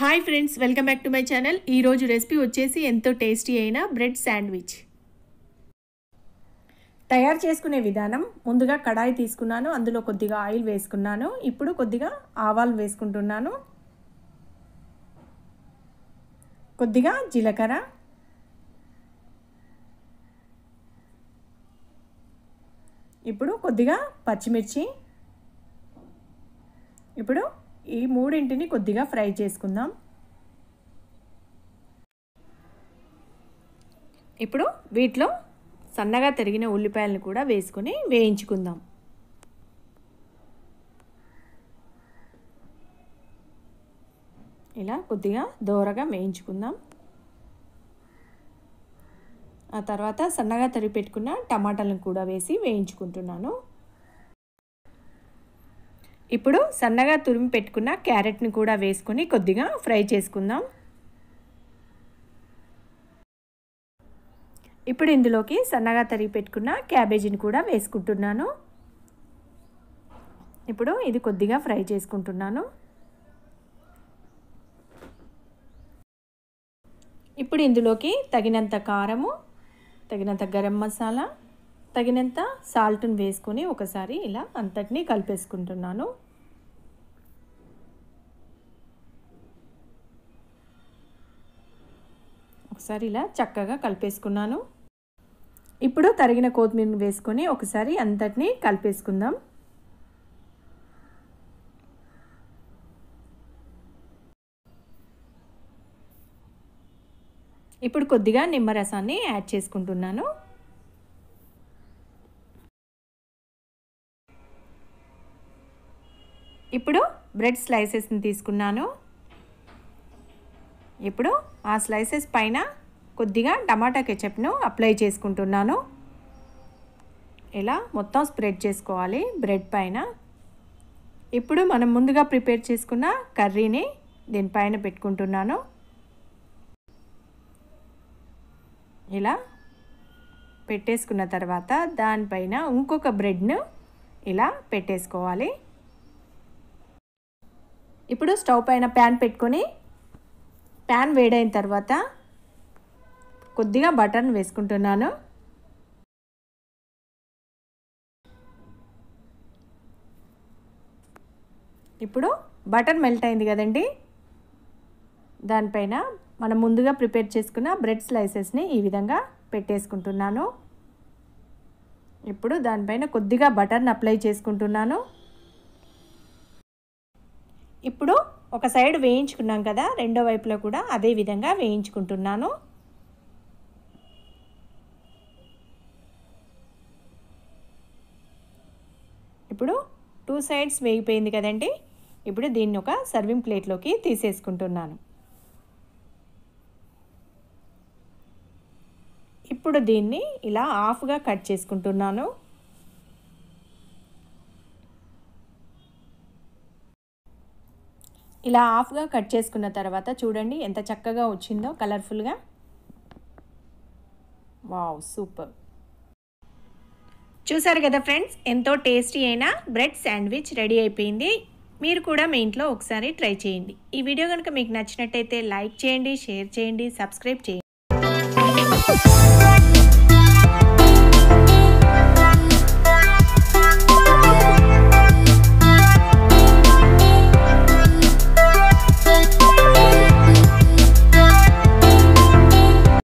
hi friends welcome back to my channel ఈరోజు recipe వచ్చేసి ఎంతో టేస్టీ అయిన బ్రెడ్ శాండ్విచ్ తయారు చేసుకునే విధానం ముందుగా కడాయి తీసుకున్నాను అందులో కొద్దిగా ఆయిల్ వేసుకున్నాను ఇప్పుడు కొద్దిగా ఆవాలు వేసుకుంటున్నాను కొద్దిగా జీలకర్ర ఇప్పుడు కొద్దిగా పచ్చిమిర్చి ఇప్పుడు ఈ మూడింటిని కొద్దిగా ఫ్రై చేసుకుందాం ఇప్పుడు వీటిలో సన్నగా తరిగిన ఉల్లిపాయలను కూడా వేసుకొని వేయించుకుందాం ఇలా కొద్దిగా దోరగా వేయించుకుందాం ఆ తర్వాత సన్నగా తరిగి పెట్టుకున్న టమాటాలను కూడా వేసి వేయించుకుంటున్నాను ఇప్పుడు సన్నగా తురిమి పెట్టుకున్న క్యారెట్ని కూడా వేసుకొని కొద్దిగా ఫ్రై చేసుకుందాం ఇప్పుడు ఇందులోకి సన్నగా తరిగి పెట్టుకున్న క్యాబేజీని కూడా వేసుకుంటున్నాను ఇప్పుడు ఇది కొద్దిగా ఫ్రై చేసుకుంటున్నాను ఇప్పుడు ఇందులోకి తగినంత కారము తగినంత గరం మసాలా తగినంత సాల్ట్ని వేసుకొని ఒకసారి ఇలా అంతటినీ కలిపేసుకుంటున్నాను ఒకసారి ఇలా చక్కగా కలిపేసుకున్నాను ఇప్పుడు తరిగిన కొత్తిమీరని వేసుకొని ఒకసారి అంతటినీ కలిపేసుకుందాం ఇప్పుడు కొద్దిగా నిమ్మరసాన్ని యాడ్ చేసుకుంటున్నాను ఇప్పుడు బ్రెడ్ స్లైసెస్ని తీసుకున్నాను ఇప్పుడు ఆ స్లైసెస్ పైన కొద్దిగా టమాటా కెచప్ను అప్లై చేసుకుంటున్నాను ఇలా మొత్తం స్ప్రెడ్ చేసుకోవాలి బ్రెడ్ పైన ఇప్పుడు మనం ముందుగా ప్రిపేర్ చేసుకున్న కర్రీని దీనిపైన పెట్టుకుంటున్నాను ఇలా పెట్టేసుకున్న తర్వాత దానిపైన ఇంకొక బ్రెడ్ను ఇలా పెట్టేసుకోవాలి ఇప్పుడు స్టవ్ పైన ప్యాన్ పెట్టుకొని ప్యాన్ వేడైన తర్వాత కొద్దిగా బటర్ని వేసుకుంటున్నాను ఇప్పుడు బటర్ మెల్ట్ అయింది కదండి దానిపైన మనం ముందుగా ప్రిపేర్ చేసుకున్న బ్రెడ్ స్లైసెస్ని ఈ విధంగా పెట్టేసుకుంటున్నాను ఇప్పుడు దానిపైన కొద్దిగా బటర్ని అప్లై చేసుకుంటున్నాను ఇప్పుడు ఒక సైడ్ వేయించుకున్నాం కదా రెండో వైపులో కూడా అదే విధంగా వేయించుకుంటున్నాను ఇప్పుడు టూ సైడ్స్ వేగిపోయింది కదండి ఇప్పుడు దీన్ని ఒక సర్వింగ్ ప్లేట్లోకి తీసేసుకుంటున్నాను ఇప్పుడు దీన్ని ఇలా హాఫ్గా కట్ చేసుకుంటున్నాను ఇలా హాఫ్గా కట్ చేసుకున్న తర్వాత చూడండి ఎంత చక్కగా వచ్చిందో కలర్ఫుల్గా వావ్ సూపర్ చూసారు కదా ఫ్రెండ్స్ ఎంతో టేస్టీ అయిన బ్రెడ్ శాండ్విచ్ రెడీ అయిపోయింది మీరు కూడా మీ ఇంట్లో ఒకసారి ట్రై చేయండి ఈ వీడియో కనుక మీకు నచ్చినట్టయితే లైక్ చేయండి షేర్ చేయండి సబ్స్క్రైబ్ చేయండి